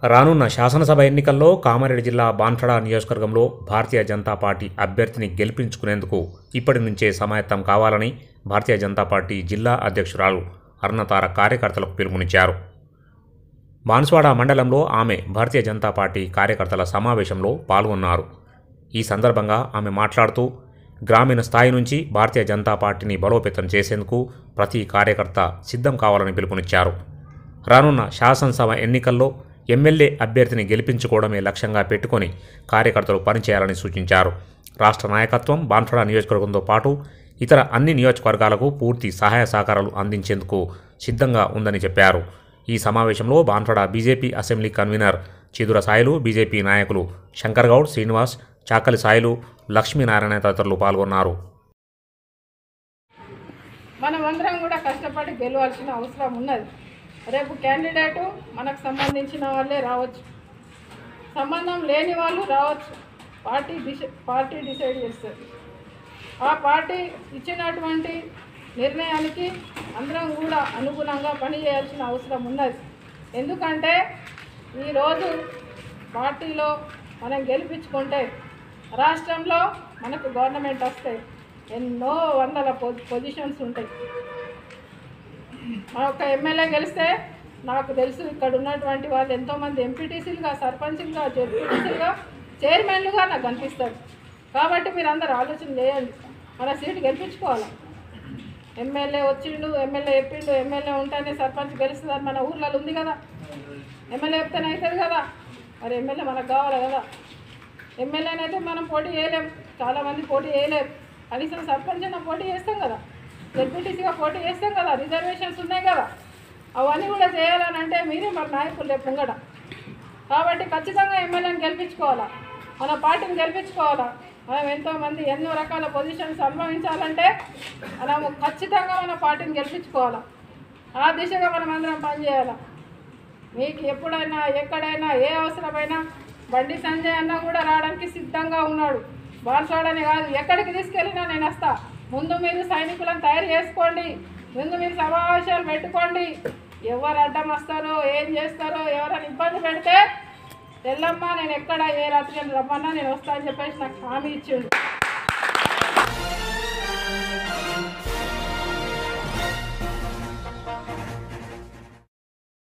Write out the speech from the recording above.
రానున్న శాసనసభ ఎన్నికల్లో కామారెడ్డి జిల్లా బాన్సడా నియోజకవర్గంలో భారతీయ జనతా పార్టీ అభ్యర్థిని గెలిపించుకునేందుకు ఇప్పటి నుంచే సమాయత్తం కావాలని భారతీయ జనతా పార్టీ జిల్లా అధ్యక్షురాలు అరుణతార కార్యకర్తలకు పిలుపునిచ్చారు బాన్స్వాడ మండలంలో ఆమె భారతీయ జనతా పార్టీ కార్యకర్తల సమావేశంలో పాల్గొన్నారు ఈ సందర్భంగా ఆమె మాట్లాడుతూ గ్రామీణ స్థాయి నుంచి భారతీయ జనతా పార్టీని బలోపేతం చేసేందుకు ప్రతి కార్యకర్త సిద్ధం కావాలని పిలుపునిచ్చారు రానున్న శాసనసభ ఎన్నికల్లో ఎమ్మెల్యే అభ్యర్థిని గెలిపించుకోవడమే లక్ష్యంగా పెట్టుకొని కార్యకర్తలు పనిచేయాలని సూచించారు రాష్ట్ర నాయకత్వం బాన్సడా నియోజకవర్గంతో పాటు ఇతర అన్ని నియోజకవర్గాలకు పూర్తి సహాయ సహకారాలు అందించేందుకు సిద్ధంగా ఉందని చెప్పారు ఈ సమావేశంలో Banswada BJP assembly convener Chidura Sailu BJP నాయకులు శంకర్ గౌడ్ శ్రీనివాస్ చాకలి సాయిలు లక్ష్మీనారాయణ తదితరులు పాల్గొన్నారు మనమందరం కూడా కష్టపడి గెలవాల్సిన అవసరం ఉన్నది రేపు క్యాండిడేటు మనకు సంబంధించిన వాళ్ళే రావచ్చు సంబంధం లేని వాళ్ళు రావచ్చు పార్టీ డిస పార్టీ డిసైడ్ చేస్తుంది ఆ పార్టీ ఇచ్చినటువంటి నిర్ణయానికి అందరం కూడా అనుగుణంగా పనిచేయాల్సిన అవసరం ఉన్నది ఎందుకంటే ఈరోజు పార్టీలో మనం గెలిపించుకుంటే రాష్ట్రంలో మనకు గవర్నమెంట్ వస్తే ఎన్నో వందల పొ పొజిషన్స్ ఉంటాయి మా ఒక ఎమ్మెల్యే గెలిస్తే నాకు తెలుసు ఇక్కడ ఉన్నటువంటి వాళ్ళు ఎంతోమంది ఎంపీటీసీలుగా సర్పంచ్లుగా జెడ్పీటీసీలుగా చైర్మన్లుగా నాకు కనిపిస్తారు కాబట్టి మీరు అందరు ఆలోచన చేయండి మన సీటు గెలిపించుకోవాలి ఎమ్మెల్యే వచ్చిండు ఎమ్మెల్యే చెప్పిండు ఎమ్మెల్యే ఉంటేనే సర్పంచ్ గెలుస్తుందని మన ఊర్లలో ఉంది కదా ఎమ్మెల్యే చెప్తేనే అవుతుంది కదా మరి ఎమ్మెల్యే మనకు కావాలి కదా ఎమ్మెల్యేనైతే మనం పోటీ చేయలేం చాలామంది పోటీ చేయలేరు కనీసం సర్పంచ్ అయినా పోటీ చేస్తాం కదా జెడ్పీటీసీగా పోటీ చేస్తాం కదా రిజర్వేషన్స్ ఉన్నాయి కదా అవన్నీ కూడా చేయాలని అంటే మీరే మరి నాయకులు రేపు ముంగడ కాబట్టి ఖచ్చితంగా ఎమ్మెల్యేని గెలిపించుకోవాలా మన పార్టీని గెలిపించుకోవాలా మనం ఎంతోమంది ఎన్నో రకాల పొజిషన్స్ అనుభవించాలంటే మనము ఖచ్చితంగా మన పార్టీని గెలిపించుకోవాలా ఆ దిశగా మనం అందరం పనిచేయాలా మీకు ఎప్పుడైనా ఎక్కడైనా ఏ అవసరమైనా బండి సంజయ్ అన్న కూడా రావడానికి సిద్ధంగా ఉన్నాడు బాల్సాడని కాదు ఎక్కడికి తీసుకెళ్ళినా నేను వస్తా ముందు మీరు సైనికులను తయారు చేసుకోండి ముందు మీరు సమావేశాలు పెట్టుకోండి ఎవరు అడ్డం వస్తారో ఏం చేస్తారో ఎవరైనా ఇబ్బంది పెడితే తెల్లమ్మ నేను ఎక్కడ ఏ రాత్రి రమ్మన్నా నేను వస్తా అని చెప్పేసి నాకు హామీ ఇచ్చిండు